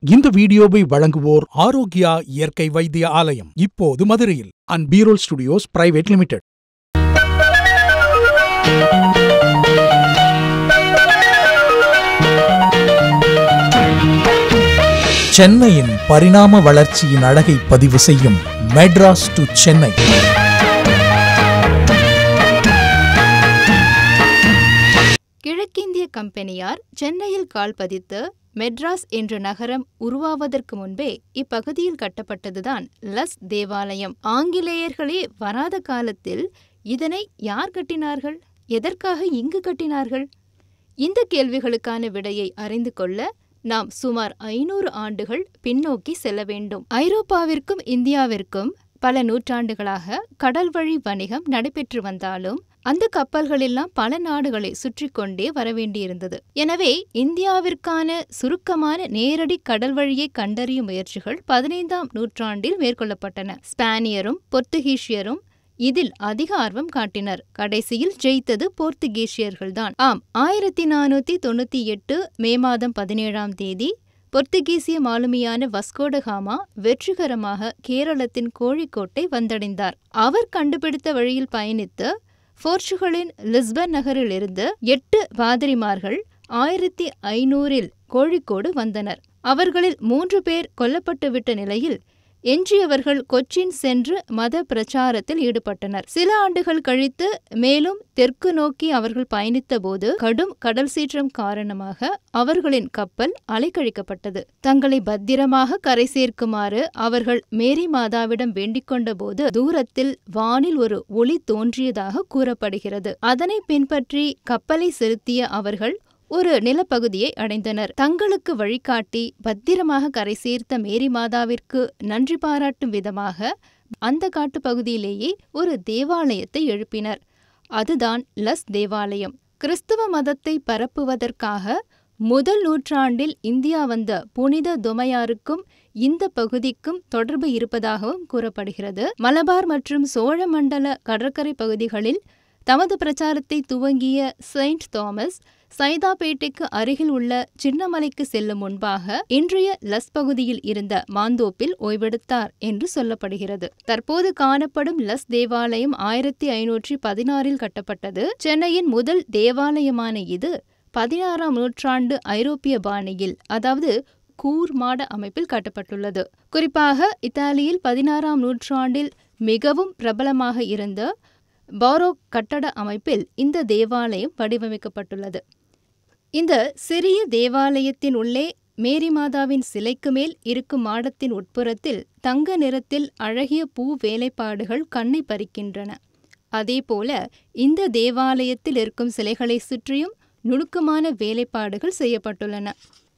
இந்த வீடியோவை வழங்குவோர் ஆரோக்கியா இயற்கை வைத்திய ஆலயம் இப்போது மதுரையில் அண்ட் பீரோல் ஸ்டுடியோஸ் பிரைவேட் லிமிடெட் சென்னையின் பரிணாம வளர்ச்சியின் அழகை பதிவு செய்யும் மெட்ராஸ் டு சென்னை கிழக்கிந்திய கம்பெனியார் சென்னையில் கால் பதித்து மெட்ராஸ் என்ற நகரம் உருவாவதற்கு முன்பே இப்பகுதியில் கட்டப்பட்டதுதான் லஸ் தேவாலயம் ஆங்கிலேயர்களே வராத காலத்தில் இதனை யார் கட்டினார்கள் எதற்காக இங்கு கட்டினார்கள் இந்த கேள்விகளுக்கான விடையை அறிந்து கொள்ள நாம் சுமார் ஐநூறு ஆண்டுகள் பின்னோக்கி செல்ல வேண்டும் ஐரோப்பாவிற்கும் இந்தியாவிற்கும் பல நூற்றாண்டுகளாக கடல் வழி வணிகம் நடைபெற்று வந்தாலும் அந்த கப்பல்களெல்லாம் பல நாடுகளை சுற்றி கொண்டே வரவேண்டியிருந்தது எனவே இந்தியாவிற்கான சுருக்கமான நேரடி கடல் வழியை கண்டறியும் முயற்சிகள் பதினைந்தாம் நூற்றாண்டில் மேற்கொள்ளப்பட்டன ஸ்பானியரும் பொர்த்துகீசியரும் இதில் அதிக ஆர்வம் காட்டினர் கடைசியில் ஜெயித்தது போர்த்துகீசியர்கள்தான் ஆம் ஆயிரத்தி நானூத்தி தொண்ணூத்தி எட்டு மே மாதம் பதினேழாம் தேதி பொர்த்துகீசிய மாலுமியான வஸ்கோடகாமா வெற்றிகரமாக கேரளத்தின் கோழிக்கோட்டை வந்தடைந்தார் அவர் கண்டுபிடித்த வழியில் பயணித்து போர்ச்சுகலின் லிஸ்பன் நகரிலிருந்து எட்டு பாதிரிமார்கள் ஆயிரத்தி ஐநூறில் கோழிக்கோடு வந்தனர் அவர்களில் மூன்று பேர் கொல்லப்பட்டுவிட்ட நிலையில் எஞ்சியவர்கள் கொச்சின் சென்று மத பிரச்சாரத்தில் ஈடுபட்டனர் சில ஆண்டுகள் கழித்து மேலும் தெற்கு நோக்கி அவர்கள் பயணித்தபோது கடும் கடல் சீற்றம் காரணமாக அவர்களின் கப்பல் அலைக்கழிக்கப்பட்டது தங்களை பத்திரமாக கரை சேர்க்குமாறு அவர்கள் மேரி மாதாவிடம் வேண்டிக் கொண்டபோது தூரத்தில் வானில் ஒரு ஒளி தோன்றியதாக கூறப்படுகிறது அதனை பின்பற்றி கப்பலை செலுத்திய அவர்கள் ஒரு நிலப்பகுதியை அடைந்தனர் தங்களுக்கு வழிகாட்டி பத்திரமாக கரை சேர்த்த மேரி மாதாவிற்கு நன்றி பாராட்டும் விதமாக அந்த காட்டுப்பகுதியிலேயே ஒரு தேவாலயத்தை எழுப்பினர் அதுதான் லஸ் தேவாலயம் கிறிஸ்துவ மதத்தை பரப்புவதற்காக முதல் நூற்றாண்டில் இந்தியா வந்த புனித தொமையாருக்கும் இந்த பகுதிக்கும் தொடர்பு இருப்பதாகவும் கூறப்படுகிறது மலபார் மற்றும் சோழமண்டல கடற்கரை பகுதிகளில் தமது பிரச்சாரத்தை துவங்கிய செயின்ட் தாமஸ் சைதாப்பேட்டைக்கு அருகில் உள்ள சின்னமலைக்கு செல்லும் முன்பாக இன்றைய லஸ் பகுதியில் இருந்த மாந்தோப்பில் ஓய்வெடுத்தார் என்று சொல்லப்படுகிறது தற்போது காணப்படும் லஸ் தேவாலயம் ஆயிரத்தி ஐநூற்றி பதினாறில் கட்டப்பட்டது சென்னையின் முதல் தேவாலயமான இது பதினாறாம் நூற்றாண்டு ஐரோப்பிய பாணியில் அதாவது கூர் மாட அமைப்பில் கட்டப்பட்டுள்ளது குறிப்பாக இத்தாலியில் பதினாறாம் நூற்றாண்டில் மிகவும் பிரபலமாக இருந்த பாரோக் கட்டட அமைப்பில் இந்த தேவாலயம் வடிவமைக்கப்பட்டுள்ளது இந்த சிறிய தேவாலயத்தின் உள்ளே மேரி மாதாவின் சிலைக்கு மேல் இருக்கும் மாடத்தின் உட்புறத்தில் தங்க நிறத்தில் அழகிய பூ வேலைப்பாடுகள் கண்ணை பறிக்கின்றன அதேபோல இந்த தேவாலயத்தில் இருக்கும் சிலைகளை சுற்றியும் நுணுக்கமான வேலைப்பாடுகள் செய்யப்பட்டுள்ளன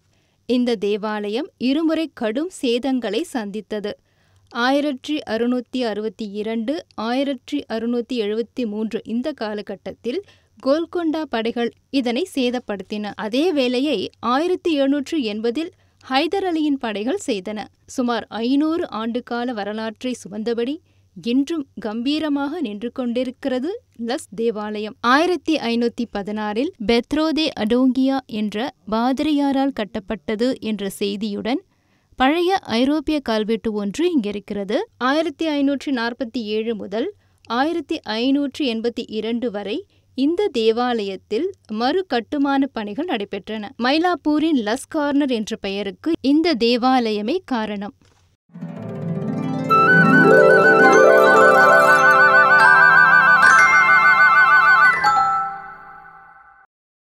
இந்த தேவாலயம் இருமுறை கடும் சேதங்களை சந்தித்தது ஆயிரத்தி அறுநூற்றி அறுபத்தி இரண்டு ஆயிரத்தி அறுநூற்றி எழுபத்தி மூன்று இந்த காலகட்டத்தில் கோல்கொண்டா படைகள் இதனை சேதப்படுத்தின அதே வேளையை ஆயிரத்தி எழுநூற்று எண்பதில் ஹைதர் அலியின் படைகள் செய்தன சுமார் ஐநூறு ஆண்டுகால வரலாற்றை சுமந்தபடி இன்றும் கம்பீரமாக நின்று கொண்டிருக்கிறது லஸ் தேவாலயம் ஆயிரத்தி ஐநூத்தி பதினாறில் பெத்ரோதே அடோங்கியா என்ற பாதிரியாரால் கட்டப்பட்டது என்ற செய்தியுடன் பழைய ஐரோப்பிய கல்வெட்டு ஒன்று இங்கிருக்கிறது ஆயிரத்தி ஐநூற்றி நாற்பத்தி ஏழு முதல் ஆயிரத்தி ஐநூற்றி எண்பத்தி இரண்டு வரை இந்த தேவாலயத்தில் மறு கட்டுமான பணிகள் நடைபெற்றன மயிலாப்பூரின் லஸ் கார்னர் என்ற பெயருக்கு இந்த தேவாலயமே காரணம்